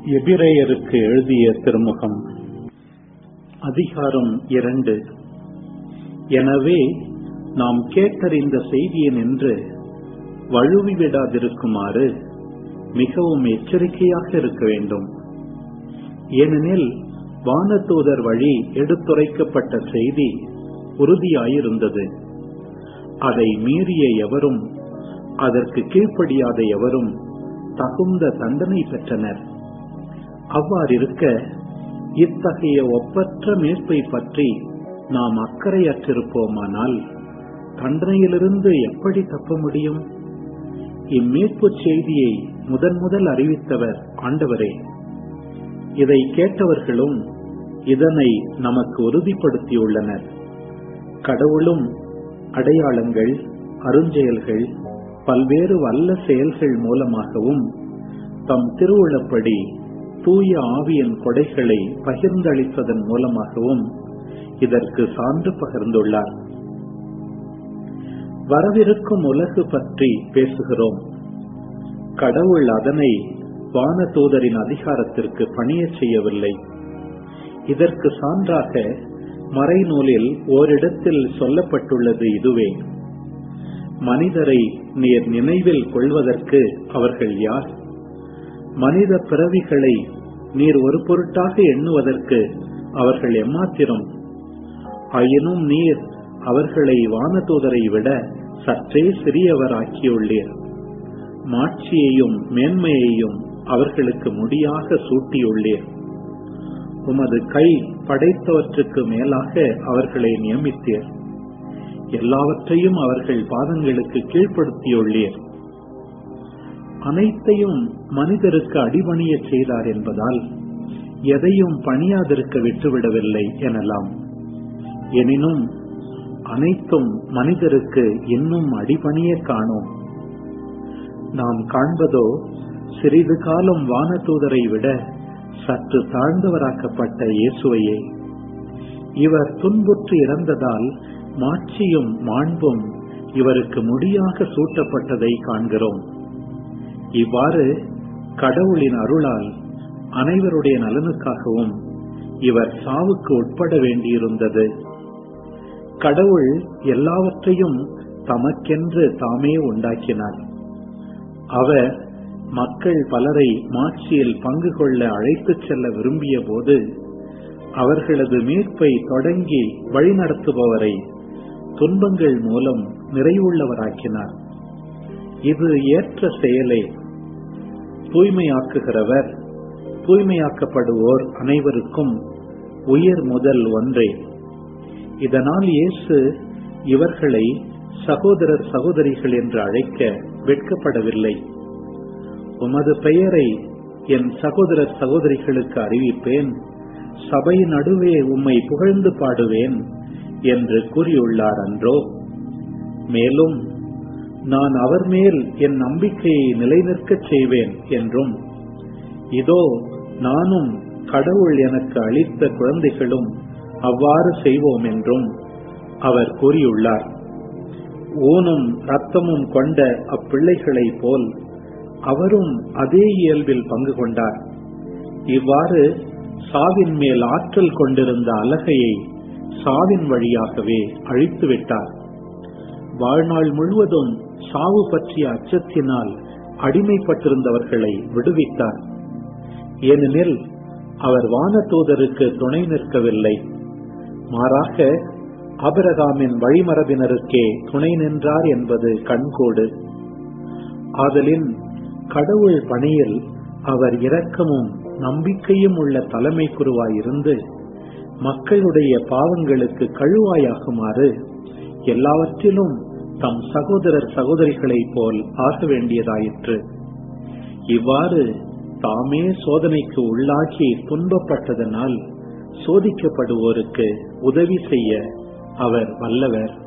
எபிரேயருக்கு எழுதிய திருமுகம் அதிகாரம் இரண்டு எனவே நாம் கேட்டறிந்த செய்தியினின்று வழுவி விடாதிருக்குமாறு மிகவும் எச்சரிக்கையாக இருக்க வேண்டும் ஏனெனில் வானதூதர் வழி எடுத்துரைக்கப்பட்ட செய்தி உறுதியாயிருந்தது அதை மீறிய எவரும் அதற்கு கீழ்ப்படியாத எவரும் தகுந்த தண்டனை பெற்றனர் அவ்வாறிருக்க இத்தகைய ஒப்பற்ற மீட்பை பற்றி நாம் அக்கறையற்றிருப்போமானால் தண்டனையிலிருந்து எப்படி தப்ப முடியும் இம்மீட்பு செய்தியை முதன் முதல் அறிவித்தவர் ஆண்டவரே இதை கேட்டவர்களும் இதனை நமக்கு உறுதிப்படுத்தியுள்ளனர் கடவுளும் அடையாளங்கள் அருஞ்செயல்கள் பல்வேறு வல்ல செயல்கள் மூலமாகவும் தம் திருவுளப்படி தூய ஆவியின் கொடைகளை பகிர்ந்தளிப்பதன் மூலமாகவும் இதற்கு சான்று பகிர்ந்துள்ளார் வரவிருக்கும் உலகு பற்றி பேசுகிறோம் கடவுள் அதனை வானதூதரின் அதிகாரத்திற்கு பணியச் செய்யவில்லை இதற்கு சான்றாக மறைநூலில் ஓரிடத்தில் சொல்லப்பட்டுள்ளது இதுவே மனிதரை நீர் நினைவில் கொள்வதற்கு அவர்கள் யார் மனித பிறவிகளை நீர் ஒரு பொருட்டாக எண்ணுவதற்கு அவர்கள் எம்மாத்திரம் ஆயினும் நீர் அவர்களை வானதூதரை விட சற்றே சிறியவராக்கியுள்ளீர் மாட்சியையும் மேன்மையையும் அவர்களுக்கு முடியாக சூட்டியுள்ளீர் உமது கை படைத்தவற்றுக்கு மேலாக அவர்களை நியமித்தீர் எல்லாவற்றையும் அவர்கள் பாதங்களுக்கு கீழ்ப்படுத்தியுள்ளீர் அனைத்தையும் மனிதருக்கு அடிபணிய செய்தார் என்பதால் எதையும் பணியாதிருக்க விட்டுவிடவில்லை எனலாம் எனினும் அனைத்தும் மனிதருக்கு இன்னும் அடிபணிய காணோம் நாம் காண்பதோ சிறிது காலம் வானதூதரை விட சற்று தாழ்ந்தவராக்கப்பட்ட இயேசுவையே இவர் துன்புற்று இறந்ததால் மாட்சியும் மாண்பும் இவருக்கு முடியாக சூட்டப்பட்டதை காண்கிறோம் இவ்வாறு கடவுளின் அருளால் அனைவருடைய நலனுக்காகவும் இவர் சாவுக்கு உட்பட வேண்டியிருந்தது கடவுள் எல்லாவற்றையும் தமக்கென்று தாமே உண்டாக்கினார் அவர் மக்கள் பலரை மாட்சியில் பங்கு கொள்ள அழைத்துச் செல்ல விரும்பிய போது அவர்களது மீட்பை தொடங்கி வழிநடத்துபவரை துன்பங்கள் மூலம் நிறைவுள்ளவராக்கினார் இது ஏற்ற செயலே தூய்மையாக்குகிறவர் தூய்மையாக்கப்படுவோர் அனைவருக்கும் உயர் முதல் ஒன்றே இதனால் இயேசு இவர்களை சகோதரர் சகோதரிகள் என்று அழைக்க வெட்கப்படவில்லை உமது பெயரை என் சகோதரர் சகோதரிகளுக்கு அறிவிப்பேன் சபை நடுவே உம்மை புகழ்ந்து பாடுவேன் என்று கூறியுள்ளார் அன்றோ மேலும் நான் அவர் மேல் என் நம்பிக்கையை நிலைநிற்கச் செய்வேன் என்றும் இதோ நானும் கடவுள் எனக்கு அளித்த குழந்தைகளும் அவ்வாறு செய்வோம் என்றும் அவர் கூறியுள்ளார் ஊனும் ரத்தமும் கொண்ட அப்பிள்ளைகளைப் போல் அவரும் அதே இயல்பில் பங்கு கொண்டார் இவ்வாறு சாவின் மேல் ஆற்றல் கொண்டிருந்த அலகையை சாவின் வழியாகவே அழித்து விட்டார் வாழ்நாள் முழுவதும் சாவு பற்றிய அச்சத்தினால் அடிமைப்பட்டிருந்தவர்களை விடுவித்தார் ஏனெனில் அவர் வானதூதருக்கு துணை நிற்கவில்லை மாறாக அபரகாமின் வழிமரபினருக்கே துணை நின்றார் என்பது கண்கோடு ஆதலின் கடவுள் பணியில் அவர் இரக்கமும் நம்பிக்கையும் உள்ள தலைமை குருவாயிருந்து மக்களுடைய பாவங்களுக்கு கழுவாயாகுமாறு எல்லாவற்றிலும் தம் சகோதரர் சகோதரிகளைப் போல் ஆக வேண்டியதாயிற்று இவ்வாறு தாமே சோதனைக்கு உள்ளாகி துன்பப்பட்டதனால் சோதிக்கப்படுவோருக்கு உதவி செய்ய அவர் வல்லவர்